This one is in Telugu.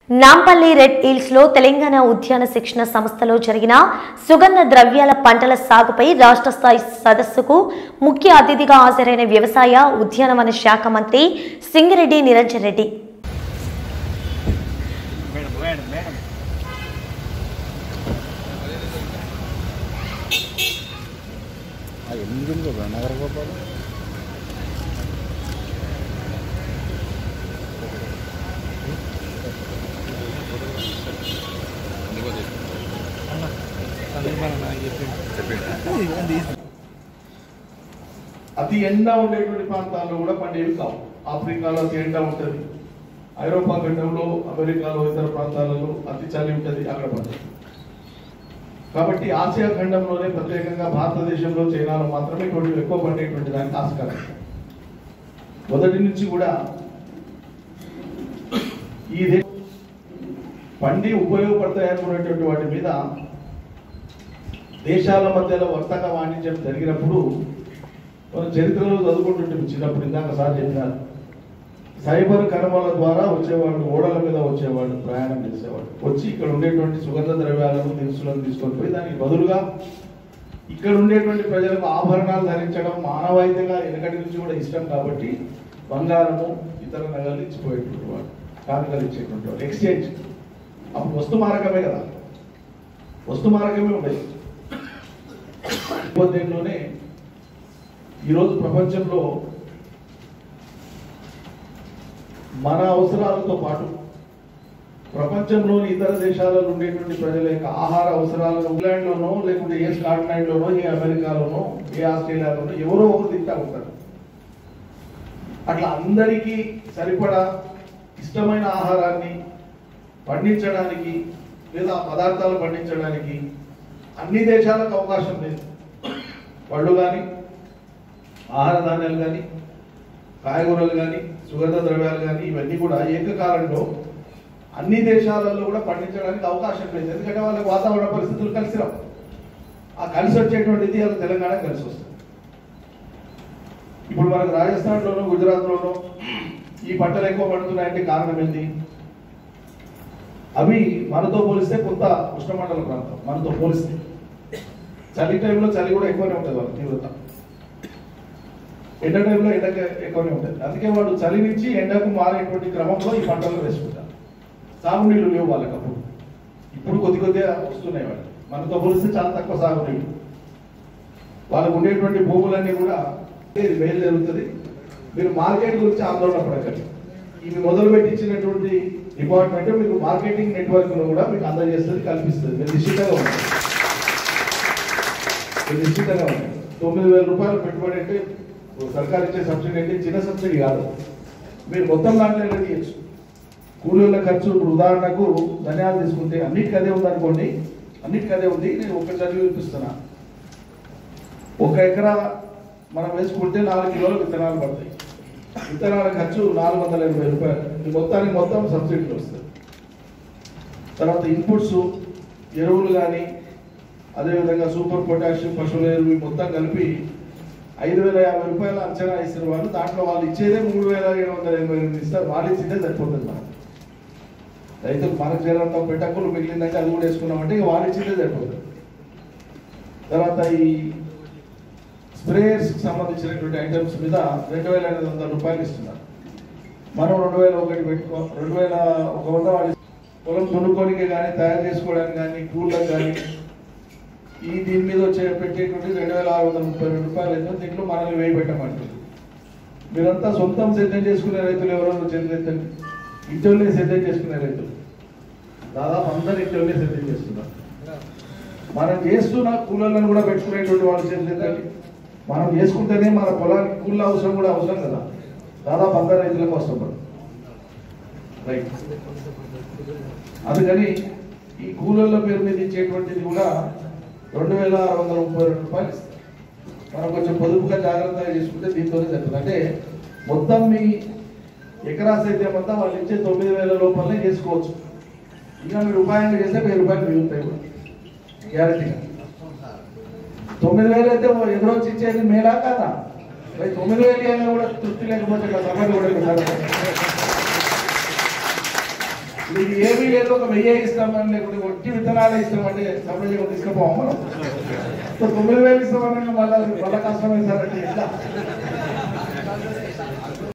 నాంపల్లి రెడ్ హిల్స్ లో తెలంగాణ ఉద్యాన శిక్షణ సంస్థలో జరిగిన సుగంధ ద్రవ్యాల పంటల సాగుపై రాష్ట్ర స్థాయి సదస్సుకు ముఖ్య అతిథిగా హాజరైన వ్యవసాయ ఉద్యానవన శాఖ మంత్రి Singireddy Niranjan Reddy madam madam madam ఎందుకు నగరగోపాలు అతి ఎండ ఉండేటువంటి ప్రాంతాల్లో కూడా పండేవి కావు ఆఫ్రికాలో అతి ఎండ ఉంటుంది ఐరోపా ఖండంలో అమెరికాలో ఇతర ప్రాంతాలలో అతి చలి ఉంటుంది అక్కడ పండుతుంది కాబట్టి ఆసియా ఖండంలోనే ప్రత్యేకంగా భారతదేశంలో చైనాలో మాత్రమే ఇటువంటి ఎక్కువ పండేటువంటి దానికి ఆస్కారం మొదటి నుంచి కూడా ఈ దే- పండి ఉపయోగపడతాయి అనుకునేటువంటి వాటి మీద దేశాల మధ్యలో వర్తక వాణిజ్యం జరిగినప్పుడు మనం చరిత్రలో చదువుకుంటుంటే చిన్నప్పుడు ఇందాక సార్ చెప్పినారు సైబర్ కనుమల ద్వారా వచ్చేవాళ్ళు ఓడల మీద వచ్చేవాళ్ళు ప్రయాణం చేసేవాళ్ళు వచ్చి ఇక్కడ ఉండేటువంటి సుగంధ ద్రవ్యాలను దినుసులను తీసుకొని పోయి దానికి బదులుగా ఇక్కడ ఉండేటువంటి ప్రజలకు ఆభరణాలు ధరించడం మానవాయితీగా వెనకటి నుంచి కూడా ఇష్టం కాబట్టి బంగారము ఇతర నగలు ఇచ్చిపోయేటువంటి వాడు కానుకలు ఇచ్చేటువంటి వాడు ఎక్స్చేంజ్ అప్పుడు వస్తు మారకమే కదా వస్తు మారకమే ఉండేది నేపథ్యంలోనే ఈరోజు ప్రపంచంలో మన అవసరాలతో పాటు ప్రపంచంలోని ఇతర దేశాలలో ఉండేటువంటి ప్రజల యొక్క ఆహార అవసరాలను ఇంగ్లాండ్లోనో లేకుంటే ఏ స్కాట్లాండ్లోనో ఏ అమెరికాలోనో ఏ ఆస్ట్రేలియాలోనో ఎవరో ఒకరు తింటా ఉంటారు అట్లా అందరికీ సరిపడా ఇష్టమైన ఆహారాన్ని పండించడానికి లేదా ఆ పదార్థాలు పండించడానికి అన్ని దేశాలకు అవకాశం లేదు పళ్ళు కానీ ఆహార ధాన్యాలు కానీ కాయగూరలు కానీ సుగంధ ద్రవ్యాలు కానీ ఇవన్నీ కూడా ఏకకాలంలో అన్ని దేశాలలో కూడా పండించడానికి అవకాశం లేదు ఎందుకంటే వాళ్ళకి వాతావరణ పరిస్థితులు కలిసి రావు ఆ కలిసి వచ్చేటువంటిది అది తెలంగాణ కలిసి వస్తుంది ఇప్పుడు మనకు రాజస్థాన్లోనూ గుజరాత్లోనూ ఈ పంటలు ఎక్కువ పండుతున్నాయంటే కారణం ఏంటి అవి మనతో పోలిస్తే కొంత ఉష్ణమండల ప్రాంతం మనతో పోలిస్తే చలి టైంలో చలి కూడా ఎక్కువనే ఉంటుంది వాళ్ళ తీవ్రత ఎండ టైంలో ఎండ ఎక్కువనే ఉంటుంది అందుకే వాళ్ళు చలి నుంచి ఎండకు మారేటువంటి క్రమంలో ఈ పంటలు వేసుకుంటారు సాగునీళ్ళు లేవు వాళ్ళకి అప్పుడు ఇప్పుడు కొద్ది కొద్దిగా వస్తున్నాయి వాళ్ళు మనతో పోలిస్తే చాలా తక్కువ సాగునీళ్ళు వాళ్ళకు ఉండేటువంటి భూములన్నీ కూడా ఇది మేలు జరుగుతుంది మీరు మార్కెట్ గురించి ఆందోళన పడకండి ఇవి మొదలు పెట్టించినటువంటి డిపార్ట్మెంట్ మీకు మార్కెటింగ్ నెట్వర్క్ కూడా మీకు అందజేస్తుంది కల్పిస్తుంది మీరు నిశ్చితంగా ఉంటుంది మీరు నిశ్చితంగా ఉంటుంది తొమ్మిది వేల రూపాయలు పెట్టుబడి అంటే సర్కార్ ఇచ్చే సబ్సిడీ అంటే చిన్న సబ్సిడీ కాదు మీరు మొత్తం దాంట్లో తీయచ్చు కూలీల ఖర్చు ఇప్పుడు ఉదాహరణకు ధన్యాలు తీసుకుంటే అన్నిటికీ అదే ఉంది అనుకోండి అన్నిటికీ అదే ఉంది నేను ఒక చదివి చూపిస్తున్నా ఒక ఎకరా మనం వేసుకుంటే నాలుగు కిలోల విత్తనాలు పడతాయి విత్తనాల ఖర్చు నాలుగు వందల ఎనభై రూపాయలు ఈ మొత్తానికి మొత్తం సబ్సిడీలు వస్తాయి తర్వాత ఇన్పుట్స్ ఎరువులు కానీ అదేవిధంగా సూపర్ పొటాషియం పశువుల ఎరువు ఈ మొత్తం కలిపి ఐదు వేల యాభై రూపాయల అంచనా ఇస్తున్న వాళ్ళు దాంట్లో వాళ్ళు ఇచ్చేదే మూడు వేల ఏడు వందల ఎనభై ఎనిమిది ఇస్తారు వాళ్ళు ఇచ్చిందే సరిపోతుంది మనకు రైతులు మనకు చేరంత పెట్టకులు మిగిలిందంటే అది కూడా వేసుకున్నామంటే ఇక వాళ్ళు ఇచ్చిందే సరిపోతుంది తర్వాత ఈ స్ప్రేయర్స్ సంబంధించినటువంటి ఐటమ్స్ మీద రెండు వేల ఎనిమిది వందల రూపాయలు ఇస్తున్నారు మనం రెండు వేల ఒకటి పెట్టుకో రెండు వేల ఒక వంద వాడి పొలం కొనుక్కోనికి కానీ తయారు చేసుకోవడానికి కానీ కూలకు కానీ ఈ దీని మీద వచ్చే పెట్టేటువంటి రెండు వేల ఆరు వందల ముప్పై రెండు రూపాయలు అయితే దీంట్లో మనల్ని వేయి పెట్టమంటుంది మీరంతా సొంతం సిద్ధం చేసుకునే రైతులు ఎవరో చెందెత్తండి ఇంటోనే సిద్ధం చేసుకునే రైతులు దాదాపు అందరు ఇంటోనే సిద్ధం చేస్తున్నారు మనం చేస్తున్న కూలర్లను కూడా పెట్టుకునేటువంటి వాళ్ళు చేతులెత్తండి మనం చేసుకుంటేనే మన పొలానికి కూల అవసరం కూడా అవసరం కదా దాదాపు అందరు రైతులకు అవసరం పడుతుంది రైట్ అందుకని ఈ కూలర్ల పేరు మీద ఇచ్చేటువంటిది కూడా రెండు వేల ఆరు వందల ముప్పై రెండు రూపాయలు ఇస్తారు మనం కొంచెం పొదుపుగా జాగ్రత్తగా చేసుకుంటే దీంతోనే జరుగుతుంది అంటే మొత్తం మీ ఎకరా సేద్యం అంతా వాళ్ళు ఇచ్చే తొమ్మిది వేల లోపలనే చేసుకోవచ్చు ఇంకా మీరు ఉపాయంగా చేస్తే వెయ్యి రూపాయలు మిగులుతాయి కూడా గ్యారంటీగా తొమ్మిది వేలు అయితే ఎదురొచ్చి ఇచ్చేది మేలా కాదా మరి తొమ్మిది వేలు ఇవ్వాలని కూడా తృప్తి లేకపోతే ఇట్లా సభలు కూడా పెట్టాలి మీకు ఏమీ లేదు ఒక వెయ్యి ఇస్తామని లేకుంటే ఒట్టి విత్తనాలు ఇస్తామంటే సపరేట్గా తీసుకుపోవాలి మనం సో తొమ్మిది వేలు ఇస్తామని మళ్ళీ మళ్ళీ కష్టమే సార్ అంటే ఎట్లా